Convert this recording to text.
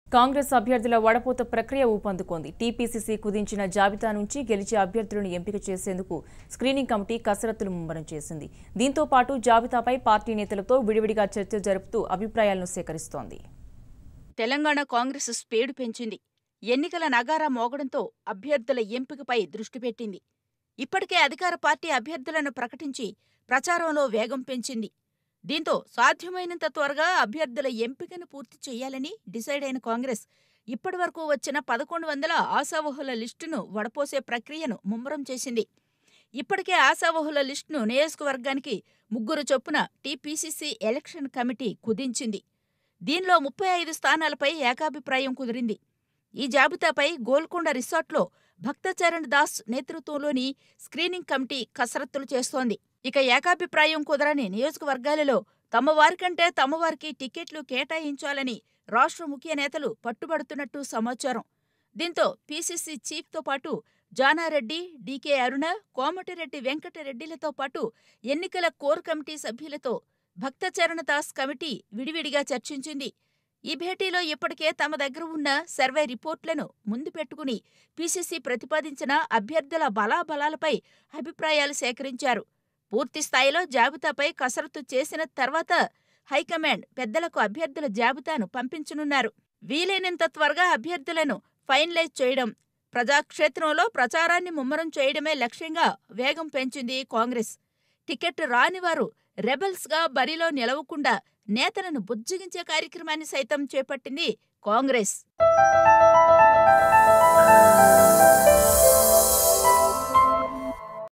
కాంగ్రెస్ అభ్యర్థుల వడపోత ప్రక్రియ ఊపందుకుంది టీపీసీసీ కుదించిన జాబితా నుంచి గెలిచే అభ్యర్థులను ఎంపిక చేసేందుకు స్క్రీనింగ్ కమిటీ కసరత్తులు ముమ్మరం చేసింది దీంతో పాటు జాబితాపై పార్టీ నేతలతో విడివిడిగా చర్చలు జరుపుతూ అభిప్రాయాలను సేకరిస్తోంది తెలంగాణ కాంగ్రెస్ స్పీడ్ పెంచింది ఎన్నికల నగారా మోగడంతో అభ్యర్థుల ఎంపికపై దృష్టి పెట్టింది ఇప్పటికే అధికార పార్టీ అభ్యర్థులను ప్రకటించి ప్రచారంలో వేగం పెంచింది దీంతో సాధ్యమైనంత త్వరగా అభ్యర్థుల ఎంపికను పూర్తి చేయాలని డిసైడ్ అయిన కాంగ్రెస్ ఇప్పటివరకు వచ్చిన పదకొండు వందల ఆశావహుల లిస్టును వడపోసే ప్రక్రియను ముమ్మరం చేసింది ఇప్పటికే ఆశావహుల లిస్టును నియోజకవర్గానికి ముగ్గురు చొప్పున టీపీసీసీ ఎలక్షన్ కమిటీ కుదించింది దీనిలో ముప్పై ఐదు స్థానాలపై ఏకాభిప్రాయం కుదిరింది ఈ జాబితాపై గోల్కొండ రిసార్ట్లో భక్తచరణ్ దాస్ నేతృత్వంలోని స్క్రీనింగ్ కమిటీ కసరత్తులు చేస్తోంది ఇక ఏకాభిప్రాయం కుదరని నియోజకవర్గాలలో తమ వారికంటే తమవారికి టికెట్లు కేటాయించాలని రాష్ట్ర ముఖ్య నేతలు పట్టుబడుతున్నట్టు సమాచారం దీంతో పీసీసీ చీఫ్తో పాటు జానారెడ్డి డీకే అరుణ కోమటిరెడ్డి వెంకటరెడ్డిలతో పాటు ఎన్నికల కోర్ కమిటీ సభ్యులతో భక్తచరణ దాస్ కమిటీ విడివిడిగా చర్చించింది ఈ భేటీలో ఇప్పటికే తమ దగ్గర ఉన్న సర్వే రిపోర్ట్లను ముందు పెట్టుకుని పీసీసీ ప్రతిపాదించిన అభ్యర్థుల బలాబలాలపై అభిప్రాయాలు సేకరించారు పూర్తి స్థాయిలో జాబితాపై కసరత్తు చేసిన తర్వాత హైకమాండ్ పెద్దలకు అభ్యర్థుల జాబితాను పంపించనున్నారు వీలైనంత త్వరగా అభ్యర్థులను ఫైనలైజ్ చేయడం ప్రజాక్షేత్రంలో ప్రచారాన్ని ముమ్మరం చేయడమే లక్ష్యంగా వేగం పెంచింది కాంగ్రెస్ టికెట్ రాని వారు రెబల్స్గా బరిలో నిలవకుండా నేతలను బుజ్జగించే కార్యక్రమాన్ని సైతం చేపట్టింది కాంగ్రెస్